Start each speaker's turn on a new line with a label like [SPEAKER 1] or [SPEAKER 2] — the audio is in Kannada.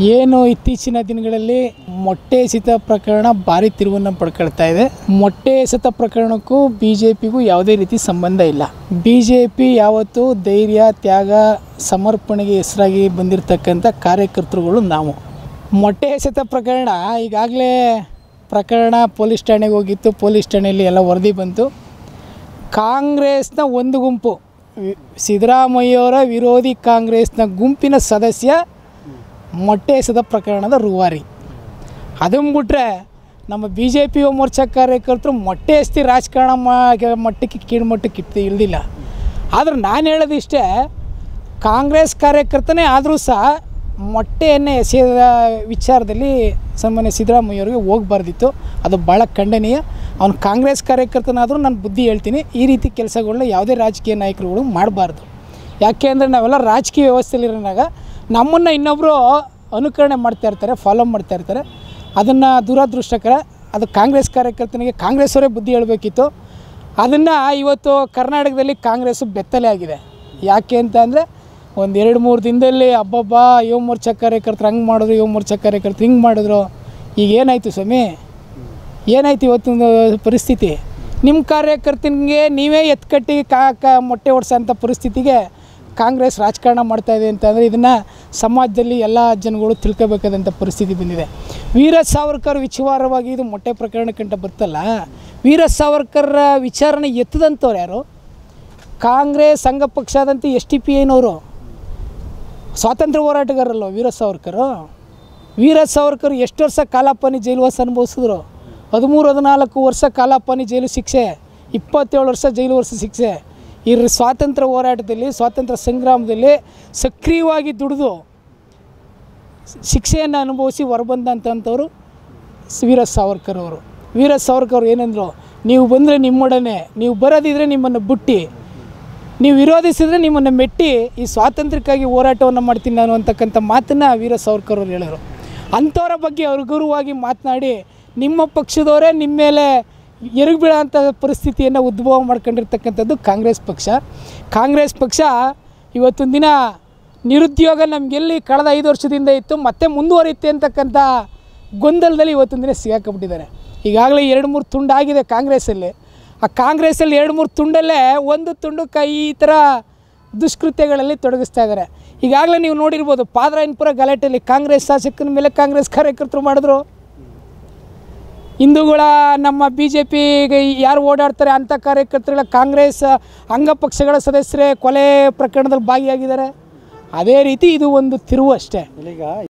[SPEAKER 1] ಏನು ಇತ್ತೀಚಿನ ದಿನಗಳಲ್ಲಿ ಮೊಟ್ಟೆ ಎಸೆತ ಪ್ರಕರಣ ಭಾರಿ ತಿರುವನ್ನು ಪಡ್ಕೊಳ್ತಾ ಇದೆ ಮೊಟ್ಟೆ ಎಸೆತ ಪ್ರಕರಣಕ್ಕೂ ಬಿ ಜೆ ಪಿಗೂ ಯಾವುದೇ ರೀತಿ ಸಂಬಂಧ ಇಲ್ಲ ಬಿ ಜೆ ಪಿ ಯಾವತ್ತೂ ಧೈರ್ಯ ತ್ಯಾಗ ಸಮರ್ಪಣೆಗೆ ಹೆಸರಾಗಿ ಬಂದಿರತಕ್ಕಂಥ ಕಾರ್ಯಕರ್ತರುಗಳು ನಾವು ಮೊಟ್ಟೆ ಎಸೆತ ಪ್ರಕರಣ ಈಗಾಗಲೇ ಪ್ರಕರಣ ಪೊಲೀಸ್ ಠಾಣೆಗೆ ಹೋಗಿತ್ತು ಪೊಲೀಸ್ ಠಾಣೆಯಲ್ಲಿ ಎಲ್ಲ ವರದಿ ಬಂತು ಕಾಂಗ್ರೆಸ್ನ ಒಂದು ಗುಂಪು ವಿ- ಸಿದ್ದರಾಮಯ್ಯವರ ವಿರೋಧಿ ಕಾಂಗ್ರೆಸ್ನ ಗುಂಪಿನ ಸದಸ್ಯ ಮೊಟ್ಟೆ ಎಸೆದ ಪ್ರಕರಣದ ರೂವಾರಿ ಅದನ್ನು ಬಿಟ್ರೆ ನಮ್ಮ ಬಿ ಜೆ ಪಿ ಮೋರ್ಚಾ ಕಾರ್ಯಕರ್ತರು ಮೊಟ್ಟೆ ಎಸ್ತಿ ರಾಜಕಾರಣ ಮಾ ಮಟ್ಟಕ್ಕೆ ಕೀಳು ಮಟ್ಟಕ್ಕೆ ಇಟ್ಟು ಇಳ್ದಿಲ್ಲ ಆದ್ರೆ ನಾನು ಹೇಳೋದಿಷ್ಟೇ ಕಾಂಗ್ರೆಸ್ ಕಾರ್ಯಕರ್ತನೇ ಆದರೂ ಸಹ ಮೊಟ್ಟೆಯನ್ನು ಎಸೆಯದ ವಿಚಾರದಲ್ಲಿ ಸನ್ಮಾನ್ಯ ಸಿದ್ದರಾಮಯ್ಯವರಿಗೆ ಹೋಗಬಾರ್ದಿತ್ತು ಅದು ಭಾಳ ಖಂಡನೀಯ ಅವನು ಕಾಂಗ್ರೆಸ್ ಕಾರ್ಯಕರ್ತನಾದರೂ ನಾನು ಬುದ್ಧಿ ಹೇಳ್ತೀನಿ ಈ ರೀತಿ ಕೆಲಸಗಳನ್ನ ಯಾವುದೇ ರಾಜಕೀಯ ನಾಯಕರುಗಳು ಮಾಡಬಾರ್ದು ಯಾಕೆ ಅಂದರೆ ನಾವೆಲ್ಲ ರಾಜಕೀಯ ವ್ಯವಸ್ಥೆಯಲ್ಲಿರೋನಾಗ ನಮ್ಮನ್ನು ಇನ್ನೊಬ್ಬರು ಅನುಕರಣೆ ಮಾಡ್ತಾ ಇರ್ತಾರೆ ಫಾಲೋ ಮಾಡ್ತಾ ಇರ್ತಾರೆ ಅದನ್ನು ದುರದೃಷ್ಟಕರ ಅದು ಕಾಂಗ್ರೆಸ್ ಕಾರ್ಯಕರ್ತನಿಗೆ ಕಾಂಗ್ರೆಸ್ ಅವರೇ ಬುದ್ಧಿ ಹೇಳಬೇಕಿತ್ತು ಅದನ್ನು ಇವತ್ತು ಕರ್ನಾಟಕದಲ್ಲಿ ಕಾಂಗ್ರೆಸ್ಸು ಬೆತ್ತಲೆ ಆಗಿದೆ ಯಾಕೆ ಅಂತ ಅಂದರೆ ಒಂದು ಎರಡು ಮೂರು ದಿನದಲ್ಲಿ ಹಬ್ಬಬ್ಬ ಯುವ ಮೋರ್ಚಾ ಕಾರ್ಯಕರ್ತರು ಹಂಗೆ ಮಾಡಿದ್ರು ಯುವ ಮೋರ್ಚಾ ಕಾರ್ಯಕರ್ತರು ಹಿಂಗೆ ಮಾಡಿದ್ರು ಈಗ ಏನಾಯಿತು ಸ್ವಾಮಿ ಏನಾಯ್ತು ಇವತ್ತಿನ ಪರಿಸ್ಥಿತಿ ನಿಮ್ಮ ಕಾರ್ಯಕರ್ತನಿಗೆ ನೀವೇ ಎತ್ಕಟ್ಟಿ ಕಾ ಕಾ ಮೊಟ್ಟೆ ಹೊಡ್ಸೋಂಥ ಪರಿಸ್ಥಿತಿಗೆ ಕಾಂಗ್ರೆಸ್ ರಾಜಕಾರಣ ಮಾಡ್ತಾ ಇದೆ ಅಂತಂದರೆ ಇದನ್ನು ಸಮಾಜದಲ್ಲಿ ಎಲ್ಲ ಜನಗಳು ತಿಳ್ಕೊಬೇಕಾದಂಥ ಪರಿಸ್ಥಿತಿ ಬಂದಿದೆ ವೀರ ಸಾವರ್ಕರ್ ವಿಚಾರವಾಗಿ ಇದು ಮೊಟ್ಟೆ ಪ್ರಕರಣ ಕಂಡ ಬರ್ತಲ್ಲ ವೀರ ಸಾವರ್ಕರ್ ವಿಚಾರಣೆ ಎತ್ತದಂಥವ್ರು ಯಾರು ಕಾಂಗ್ರೆಸ್ ಸಂಘ ಪಕ್ಷ ಆದಂಥ ಎಸ್ ಟಿ ಪಿ ಏನವರು ಸ್ವಾತಂತ್ರ್ಯ ಹೋರಾಟಗಾರರಲ್ವ ವೀರ ಸಾವರ್ಕರು ವೀರ ಸಾವರ್ಕರ್ ಎಷ್ಟು ವರ್ಷ ಕಾಲಾಪಾನಿ ಜೈಲುವಾಸ ಅನುಭವಿಸಿದ್ರು ಹದಿಮೂರು ಹದಿನಾಲ್ಕು ವರ್ಷ ಕಾಲಾಪಾನಿ ಜೈಲು ಶಿಕ್ಷೆ ಇಪ್ಪತ್ತೇಳು ವರ್ಷ ಜೈಲು ವರ್ಷ ಶಿಕ್ಷೆ ಈ ರ- ಸ್ವಾತಂತ್ರ್ಯ ಹೋರಾಟದಲ್ಲಿ ಸ್ವಾತಂತ್ರ್ಯ ಸಂಗ್ರಾಮದಲ್ಲಿ ಸಕ್ರಿಯವಾಗಿ ದುಡಿದು ಶಿಕ್ಷೆಯನ್ನು ಅನುಭವಿಸಿ ಹೊರಬಂದಂಥವ್ರು ವೀರ ಸಾವರ್ಕರ್ ಅವರು ವೀರ ಸಾವರ್ಕರ್ ಅವರು ಏನಂದರು ನೀವು ಬಂದರೆ ನಿಮ್ಮೊಡನೆ ನೀವು ಬರೋದಿದ್ರೆ ನಿಮ್ಮನ್ನು ಬುಟ್ಟಿ ನೀವು ವಿರೋಧಿಸಿದರೆ ನಿಮ್ಮನ್ನು ಮೆಟ್ಟಿ ಈ ಸ್ವಾತಂತ್ರ್ಯಕ್ಕಾಗಿ ಹೋರಾಟವನ್ನು ಮಾಡ್ತೀನಿ ನಾನು ಅಂತಕ್ಕಂಥ ಮಾತನ್ನು ವೀರ ಸಾವರ್ಕರ್ ಅವರು ಹೇಳಿದರು ಅಂಥವ್ರ ಬಗ್ಗೆ ಹಗುರವಾಗಿ ಮಾತನಾಡಿ ನಿಮ್ಮ ಪಕ್ಷದವರೇ ನಿಮ್ಮ ಮೇಲೆ ಎರಗಿ ಬೀಳೋಂಥ ಪರಿಸ್ಥಿತಿಯನ್ನು ಉದ್ಭವ ಮಾಡ್ಕೊಂಡಿರ್ತಕ್ಕಂಥದ್ದು ಕಾಂಗ್ರೆಸ್ ಪಕ್ಷ ಕಾಂಗ್ರೆಸ್ ಪಕ್ಷ ಇವತ್ತೊಂದು ದಿನ ನಿರುದ್ಯೋಗ ನಮಗೆಲ್ಲಿ ಕಳೆದ ಐದು ವರ್ಷದಿಂದ ಇತ್ತು ಮತ್ತೆ ಮುಂದುವರಿಯುತ್ತೆ ಅಂತಕ್ಕಂಥ ಗೊಂದಲದಲ್ಲಿ ಇವತ್ತೊಂದು ದಿನ ಸಿಗಾಕೊಂಬಿಟ್ಟಿದ್ದಾರೆ ಈಗಾಗಲೇ ಎರಡು ಮೂರು ತುಂಡಾಗಿದೆ ಕಾಂಗ್ರೆಸ್ಸಲ್ಲಿ ಆ ಕಾಂಗ್ರೆಸ್ಸಲ್ಲಿ ಎರಡು ಮೂರು ತುಂಡಲ್ಲೇ ಒಂದು ತುಂಡಕ್ಕೆ ಈ ಥರ ದುಷ್ಕೃತ್ಯಗಳಲ್ಲಿ ತೊಡಗಿಸ್ತಾ ಇದ್ದಾರೆ ಈಗಾಗಲೇ ನೀವು ನೋಡಿರ್ಬೋದು ಪಾದರಾಯನಪುರ ಗಲಾಟೆಯಲ್ಲಿ ಕಾಂಗ್ರೆಸ್ ಶಾಸಕನ ಮೇಲೆ ಕಾಂಗ್ರೆಸ್ ಕಾರ್ಯಕರ್ತರು ಮಾಡಿದ್ರು ಹಿಂದೂಗಳ ನಮ್ಮ ಬಿ ಜೆ ಪಿಗೆ ಯಾರು ಓಡಾಡ್ತಾರೆ ಅಂಥ ಕಾರ್ಯಕರ್ತರುಗಳ ಕಾಂಗ್ರೆಸ್ ಅಂಗಪಕ್ಷಗಳ ಸದಸ್ಯರೇ ಕೊಲೆ ಪ್ರಕರಣದಲ್ಲಿ ಭಾಗಿಯಾಗಿದ್ದಾರೆ ಅದೇ ರೀತಿ ಇದು ಒಂದು ತಿರುವು ಅಷ್ಟೇ
[SPEAKER 2] ಈಗ